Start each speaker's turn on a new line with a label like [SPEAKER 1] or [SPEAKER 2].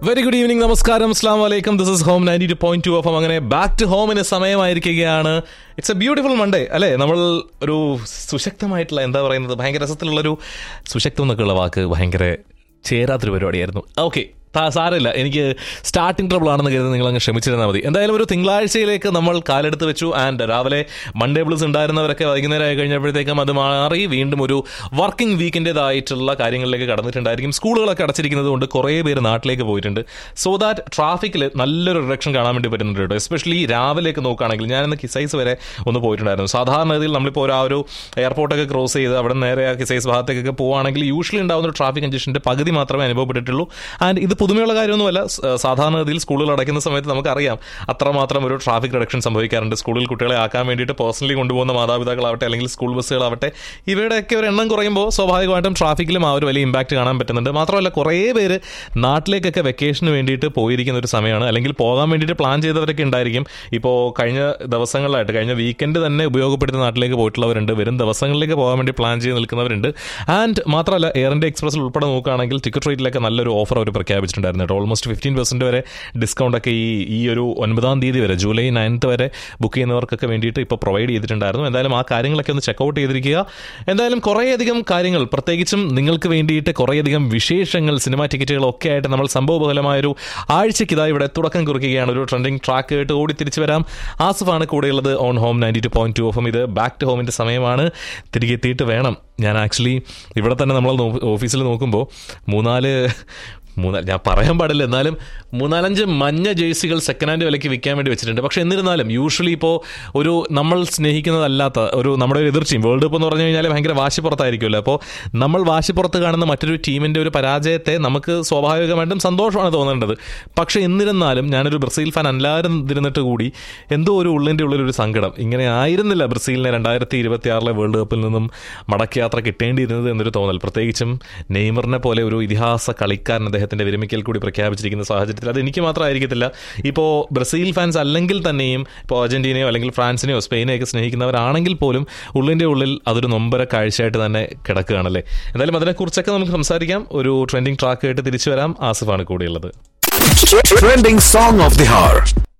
[SPEAKER 1] Very good evening നമസ്കാരം അസ്ലാം വലൈക്കും this is home ninety two point two അപ്പം അങ്ങനെ ബാക്ക് ടു ഹോമിന് സമയമായിരിക്കുകയാണ് ഇറ്റ്സ് എ ബ്യൂട്ടിഫുൾ മൺഡേ അല്ലേ നമ്മൾ ഒരു സുശക്തമായിട്ടുള്ള എന്താ പറയുന്നത് ഭയങ്കര രസത്തിലുള്ളൊരു സുശക്തം എന്നൊക്കെയുള്ള വാക്ക് ഭയങ്കര ചേരാത്തൊരു പരിപാടിയായിരുന്നു ഓക്കെ സാരമില്ല എനിക്ക് സ്റ്റാർട്ടിംഗ് ട്രബിൾ ആണെന്ന് കരുതി നിങ്ങൾ അങ്ങ് ക്ഷമിച്ചിരുന്നാൽ മതി എന്തായാലും ഒരു തിങ്കളാഴ്ചയിലേക്ക് നമ്മൾ കാലെടുത്ത് വെച്ചു ആൻഡ് രാവിലെ മൺഡേ ബ്ലൂസ് ഉണ്ടായിരുന്നവരൊക്കെ വൈകുന്നേരം ആയി കഴിഞ്ഞപ്പോഴത്തേക്കും അത് മാറി വീണ്ടും ഒരു വർക്കിംഗ് വീക്കിൻ്റെതായിട്ടുള്ള കാര്യങ്ങളിലേക്ക് കടന്നിട്ടുണ്ടായിരിക്കും സ്കൂളുകളൊക്കെ അടച്ചിരിക്കുന്നത് കൊണ്ട് കുറേ പേര് നാട്ടിലേക്ക് പോയിട്ടുണ്ട് സോ ദാറ്റ് ട്രാഫിക്കിൽ നല്ലൊരു റിഡക്ഷൻ കാണാൻ വേണ്ടി പറ്റുന്നുണ്ട് കേട്ടോ എസ്പെഷ്യലി രാവിലേക്ക് നോക്കുകയാണെങ്കിൽ ഞാനിന്ന് കിസൈസ് വരെ ഒന്ന് പോയിട്ടുണ്ടായിരുന്നു സാധാരണഗതിയിൽ നമ്മളിപ്പോൾ ഒരു ആ ഒരു എയർപോർട്ടൊക്കെ ക്രോസ് ചെയ്ത് അവിടെ നേരെ ആ കിസൈസ് ഭാഗത്തേക്കൊക്കെ പോവുകയാണെങ്കിൽ യൂഷ്വലി ഉണ്ടാകുന്ന ഒരു ട്രാഫിക് കഞ്ചക്ഷൻ്റെ പകുതി മാത്രമേ അനുഭവപ്പെട്ടിട്ടുള്ളൂ ആൻഡ് ഇത് പുതുമയുള്ള കാര്യമൊന്നുമല്ല സ്- സാധാരണഗതിയിൽ സ്കൂളുകൾ അടയ്ക്കുന്ന സമയത്ത് നമുക്കറിയാം അത്രമാത്രം ഒരു ട്രാഫിക് റിഡക്ഷൻ സംഭവിക്കാറുണ്ട് സ്കൂളിൽ കുട്ടികളെ ആക്കാൻ വേണ്ടിയിട്ട് പേഴ്സണലി കൊണ്ടുപോകുന്ന മാതാപിതാക്കളാവട്ടെ അല്ലെങ്കിൽ സ്കൂൾ ബസ്സുകളാവട്ടെ ഇവയുടെയൊക്കെ ഒരു എണ്ണം കുറയുമ്പോൾ സ്വാഭാവികമായിട്ടും ട്രാഫിക്കിലും ആ ഒരു വലിയ ഇമ്പാക്റ്റ് കാണാൻ പറ്റുന്നുണ്ട് മാത്രമല്ല കുറേ പേര് നാട്ടിലേക്കൊക്കെ വെക്കേഷന് വേണ്ടിയിട്ട് പോയിരിക്കുന്ന ഒരു സമയമാണ് അല്ലെങ്കിൽ പോകാൻ വേണ്ടിയിട്ട് പ്ലാൻ ചെയ്തവരൊക്കെ ഉണ്ടായിരിക്കും ഇപ്പോൾ കഴിഞ്ഞ ദിവസങ്ങളിലായിട്ട് കഴിഞ്ഞ വീക്കെൻഡ് തന്നെ ഉപയോഗപ്പെടുത്തി നാട്ടിലേക്ക് പോയിട്ടുള്ളവരുണ്ട് വരും ദിവസങ്ങളിലേക്ക് പോകാൻ വേണ്ടി പ്ലാൻ ചെയ്ത് നിൽക്കുന്നവരുണ്ട് ആൻഡ് മാത്രമല്ല എയർ ഇന്ത്യ എക്സ്പ്രസിൽ ഉൾപ്പെടെ നോക്കുകയാണെങ്കിൽ ടിക്കറ്റ് റേറ്റിലൊക്കെ നല്ലൊരു ഓഫർ അവർ പ്രഖ്യാപിച്ചിട്ടുണ്ടായിരുന്നു കേട്ടോ ഓൾമോസ്റ്റ് ഫിഫ്റ്റീൻ പെർസെൻറ്റ് വരെ ഡിസ്കൗണ്ട് ഒക്കെ ഈ ഈ ഒരു ഒൻപതാം തീയതി വരെ ജൂലൈ നയൻത്ത് വരെ ബുക്ക് ചെയ്യുന്നവർക്കൊക്കെ വേണ്ടിയിട്ട് ഇപ്പോൾ പ്രൊവൈഡ് ചെയ്തിട്ടുണ്ടായിരുന്നു എന്തായാലും ആ കാര്യങ്ങളൊക്കെ ഒന്ന് ചെക്കൗട്ട് ചെയ്തിരിക്കുക എന്തായാലും കുറേയധികം കാര്യങ്ങൾ പ്രത്യേകിച്ചും നിങ്ങൾക്ക് വേണ്ടിയിട്ട് കുറേയധികം വിശേഷങ്ങൾ സിനിമാ ടിക്കറ്റുകളൊക്കെ ആയിട്ട് നമ്മൾ സംഭവബഹലമായൊരു ആഴ്ചയ്ക്ക് ഇതാ ഇവിടെ തുടക്കം കുറിക്കുകയാണ് ഒരു ട്രെൻഡിങ് ട്രാക്ക് കേട്ട് ഓടി തിരിച്ചു വരാം ആസിഫാണ് കൂടെയുള്ളത് on home ninety two point two ഓഫും ഇത് ബാക്ക് ടു ഹോമിൻ്റെ സമയമാണ് തിരികെ എത്തിയിട്ട് വേണം ഞാൻ ആക്ച്വലി ഇവിടെ തന്നെ നമ്മൾ നോ- ഓഫീസിൽ നോക്കുമ്പോൾ മൂന്നാല് മൂന്നാല് ഞാൻ പറയാൻ പാടില്ല എന്നാലും മൂന്നാലഞ്ച് മഞ്ഞ ജേഴ്സികൾ സെക്കൻഡ് ഹാൻഡ് വിലയ്ക്ക് വിൽക്കാൻ വേണ്ടി വെച്ചിട്ടുണ്ട് പക്ഷേ എന്നിരുന്നാലും യൂഷ്വലി ഇപ്പോൾ ഒരു നമ്മൾ സ്നേഹിക്കുന്നതല്ലാത്ത ഒരു നമ്മുടെ ഒരു എതിർ ടീം വേൾഡ് കപ്പ് എന്ന് പറഞ്ഞു കഴിഞ്ഞാൽ ഭയങ്കര വാശിപ്പുറത്തായിരിക്കുമല്ലോ അപ്പോൾ നമ്മൾ വാശിപ്പുറത്ത് കാണുന്ന മറ്റൊരു ടീമിൻ്റെ ഒരു പരാജയത്തെ നമുക്ക് സ്വാഭാവികമായിട്ടും സന്തോഷമാണ് തോന്നേണ്ടത് പക്ഷേ എന്നിരുന്നാലും ഞാനൊരു ബ്രസീൽ ഫാൻ അല്ലാതിരുന്നിട്ട് കൂടി എന്തോ ഒരു ഉള്ളിൻ്റെ ഉള്ളിലൊരു സങ്കടം ഇങ്ങനെ ആയിരുന്നില്ല ബ്രസീലിനെ രണ്ടായിരത്തി ഇരുപത്തി ആറിലെ വേൾഡ് കപ്പിൽ നിന്നും മടക്കയാത്ര കിട്ടേണ്ടിയിരുന്നത് എന്നൊരു തോന്നൽ പ്രത്യേകിച്ചും നെയ്മറിനെ പോലെ ഒരു ഇതിഹാസ കളിക്കാരൻ അദ്ദേഹത്തിന്റെ വിരമിക്കൽ കൂടി പ്രഖ്യാപിച്ചിരിക്കുന്ന സാഹചര്യത്തിൽ അത് എനിക്ക് മാത്രമായിരിക്കത്തില്ല ഇപ്പോൾ ബ്രസീൽ ഫാൻസ് അല്ലെങ്കിൽ തന്നെയും ഇപ്പോൾ അർജന്റീനയോ അല്ലെങ്കിൽ ഫ്രാൻസിനെയോ സ്പെയിനെയോ ഒക്കെ സ്നേഹിക്കുന്നവരാണെങ്കിൽ പോലും ഉള്ളിൻ്റെ ഉള്ളിൽ അതൊരു നൊമ്പര കാഴ്ചയായിട്ട് തന്നെ കിടക്കുകയാണല്ലേ എന്തായാലും അതിനെക്കുറിച്ചൊക്കെ നമുക്ക് സംസാരിക്കാം ഒരു ട്രെൻഡിങ് ട്രാക്ക് ആയിട്ട് തിരിച്ചു വരാം ആസിഫാണ് കൂടെയുള്ളത്
[SPEAKER 2] Trending song of the hour.